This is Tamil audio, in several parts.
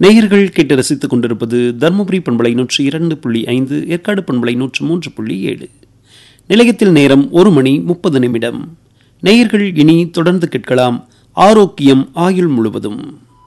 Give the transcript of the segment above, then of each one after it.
நேயர்கள் கேட்டு ரசித்துக் கொண்டிருப்பது தருமபுரி பண்பலை நூற்றி இரண்டு புள்ளி ஐந்து ஏற்காடு பண்பலை நூற்று மூன்று புள்ளி ஏழு நிலையத்தில் நேரம் ஒரு மணி முப்பது நிமிடம் நேயர்கள் இனி தொடர்ந்து கேட்கலாம் ஆரோக்கியம் ஆயுள் முழுவதும்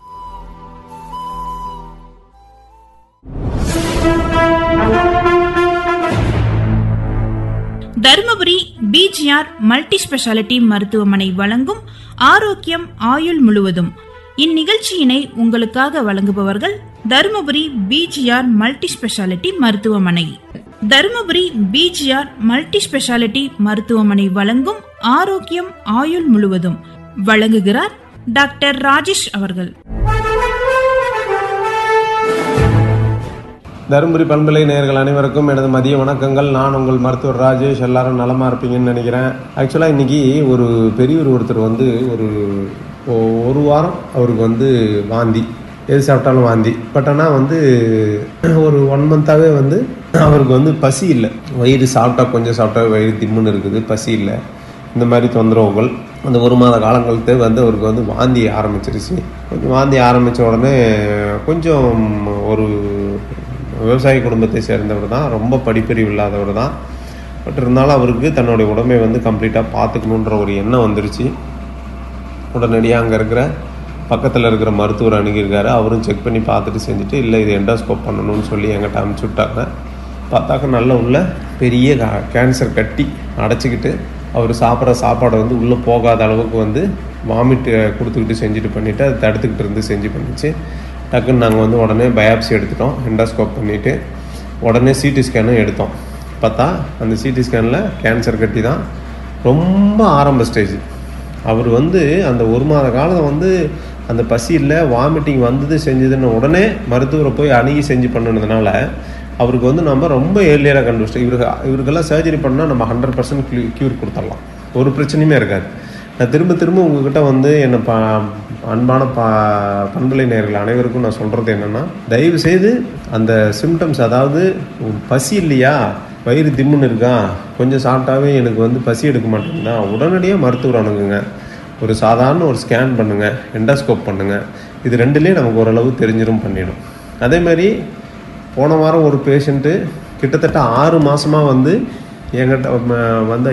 தருமபுரி பிஜிஆர் மல்டி ஸ்பெஷாலிட்டி மருத்துவமனை வழங்கும் ஆரோக்கியம் ஆயுள் முழுவதும் இந்நிகழ்ச்சியினை உங்களுக்காக வழங்குபவர்கள் தருமபுரி பிஜிஆர் மல்டி ஸ்பெஷாலிட்டி மருத்துவமனை தருமபுரி பிஜிஆர் மல்டி ஸ்பெஷாலிட்டி மருத்துவமனை வழங்கும் ஆரோக்கியம் ஆயுள் முழுவதும் வழங்குகிறார் டாக்டர் ராஜேஷ் அவர்கள் தருமபுரி பண்பலை நேயர்கள் அனைவருக்கும் எனது மதிய வணக்கங்கள் நான் உங்கள் மருத்துவர் ராஜேஷ் எல்லாரும் நலமாக இருப்பீங்கன்னு நினைக்கிறேன் ஆக்சுவலாக இன்றைக்கி ஒரு பெரியவர் ஒருத்தர் வந்து ஒரு ஒ- ஒரு வாரம் அவருக்கு வந்து வாந்தி எது சாப்பிட்டாலும் வாந்தி பட் ஆனால் வந்து ஒரு ஒன் மந்த்தாகவே வந்து அவருக்கு வந்து பசி இல்லை வயிறு சாப்பிட்டா கொஞ்சம் சாப்பிட்டா வயிறு திம்முன்னு இருக்குது பசி இல்லை இந்த மாதிரி தொந்தரவுகள் அந்த ஒரு மாத காலங்களுக்கு வந்து அவருக்கு வந்து வாந்தி ஆரம்பிச்சிருச்சு கொஞ்சம் வாந்தி ஆரம்பித்த உடனே கொஞ்சம் ஒரு விவசாய குடும்பத்தை சேர்ந்தவர் தான் ரொம்ப படிப்பறிவு இல்லாதவர் தான் பட் இருந்தாலும் அவருக்கு தன்னுடைய உடம்பை வந்து கம்ப்ளீட்டாக பார்த்துக்கணுன்ற ஒரு எண்ணம் வந்துருச்சு உடனடியாக அங்கே இருக்கிற பக்கத்தில் இருக்கிற மருத்துவர் அணுகியிருக்காரு அவரும் செக் பண்ணி பார்த்துட்டு செஞ்சுட்டு இல்லை இது எண்டோஸ்கோப் பண்ணணும்னு சொல்லி எங்கிட்ட அனுப்பிச்சி விட்டாங்க பார்த்தாக்க நல்ல உள்ள பெரிய கேன்சர் கட்டி அடைச்சிக்கிட்டு அவர் சாப்பிட்ற சாப்பாடை வந்து உள்ளே போகாத அளவுக்கு வந்து வாமிட் கொடுத்துக்கிட்டு செஞ்சுட்டு பண்ணிவிட்டு அதை தடுத்துக்கிட்டு இருந்து செஞ்சு பண்ணிச்சு டக்குன்னு நாங்கள் வந்து உடனே பயாப்சி எடுத்துட்டோம் எண்டோஸ்கோப் பண்ணிவிட்டு உடனே சிடி ஸ்கேனும் எடுத்தோம் பார்த்தா அந்த சிடி ஸ்கேனில் கேன்சர் கட்டி தான் ரொம்ப ஆரம்ப ஸ்டேஜ் அவர் வந்து அந்த ஒரு மாத காலம் வந்து அந்த பசி இல்லை வாமிட்டிங் வந்தது செஞ்சதுன்னு உடனே மருத்துவரை போய் அணுகி செஞ்சு பண்ணினதுனால அவருக்கு வந்து நம்ம ரொம்ப ஏர்லியராக கண்டுபிடிச்சோம் இவருக்கு இவருக்கெல்லாம் சர்ஜரி பண்ணால் நம்ம ஹண்ட்ரட் பர்சன்ட் க்யூர் கொடுத்துடலாம் ஒரு பிரச்சனையுமே இருக்காது நான் திரும்ப திரும்ப உங்ககிட்ட வந்து என்னை பா அன்பான பா பண்பலை நேயர்கள் அனைவருக்கும் நான் சொல்கிறது என்னென்னா தயவு செய்து அந்த சிம்டம்ஸ் அதாவது பசி இல்லையா வயிறு திம்முன்னு இருக்கா கொஞ்சம் சாப்பிட்டாவே எனக்கு வந்து பசி எடுக்க மாட்டேங்குதா உடனடியாக மருத்துவர் அணுகுங்க ஒரு சாதாரண ஒரு ஸ்கேன் பண்ணுங்கள் எண்டோஸ்கோப் பண்ணுங்கள் இது ரெண்டுலேயே நமக்கு ஓரளவு தெரிஞ்சிடும் பண்ணிடும் அதே மாதிரி போன வாரம் ஒரு பேஷண்ட்டு கிட்டத்தட்ட ஆறு மாசமா வந்து என்கிட்ட ம- வந்து